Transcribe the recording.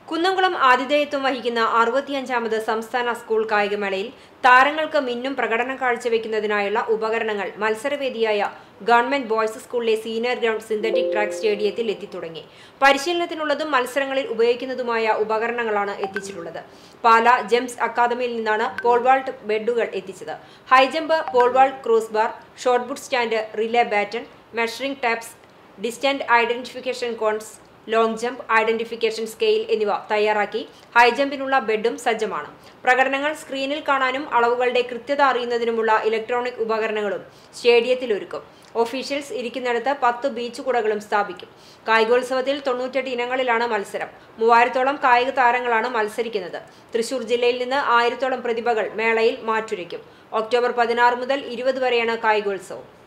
കുന്നംകുളം ആതിഥേയത്വം വഹിക്കുന്ന അറുപത്തിയഞ്ചാമത് സംസ്ഥാന സ്കൂൾ കായികമേളയിൽ താരങ്ങൾക്ക് മിന്നും പ്രകടനം കാഴ്ചവെക്കുന്നതിനായുള്ള ഉപകരണങ്ങൾ മത്സരവേദിയായ ഗവൺമെന്റ് ബോയ്സ് സ്കൂളിലെ സീനിയർ ഗ്രൗണ്ട് സിന്തറ്റിക് ട്രാക്ക് സ്റ്റേഡിയത്തിൽ എത്തിത്തുടങ്ങി പരിശീലനത്തിനുള്ളതും മത്സരങ്ങളിൽ ഉപയോഗിക്കുന്നതുമായ ഉപകരണങ്ങളാണ് എത്തിച്ചിട്ടുള്ളത് പാല ജെംസ് അക്കാദമിയിൽ നിന്നാണ് പോൾവാൾട്ട് ബെഡുകൾ എത്തിച്ചത് high jump pole vault cross bar shot put stand relay baton measuring tapes distant identification cones long jump identification scale എന്നിവ തയ്യാറാക്കി ഹൈജമ്പിനുള്ള ബെഡും സജ്ജമാണ് പ്രകടനങ്ങൾ സ്ക്രീനിൽ കാണാനും അളവുകളുടെ കൃത്യത അറിയുന്നതിനുമുള്ള ഇലക്ട്രോണിക് ഉപകരണങ്ങളും സ്റ്റേഡിയത്തിൽ ഒരുക്കും ഒഫീഷ്യൽസ് ഇരിക്കുന്നിടത്ത് പത്ത് ബീച്ച് കുടകളും സ്ഥാപിക്കും കായികോത്സവത്തിൽ തൊണ്ണൂറ്റെട്ട് ഇനങ്ങളിലാണ് മത്സരം മൂവായിരത്തോളം കായിക താരങ്ങളാണ് മത്സരിക്കുന്നത് തൃശൂർ ജില്ലയിൽ നിന്ന് ആയിരത്തോളം പ്രതിഭകൾ മേളയിൽ മാറ്റുരയ്ക്കും ഒക്ടോബർ പതിനാറ് മുതൽ ഇരുപത് വരെയാണ് കായികോത്സവം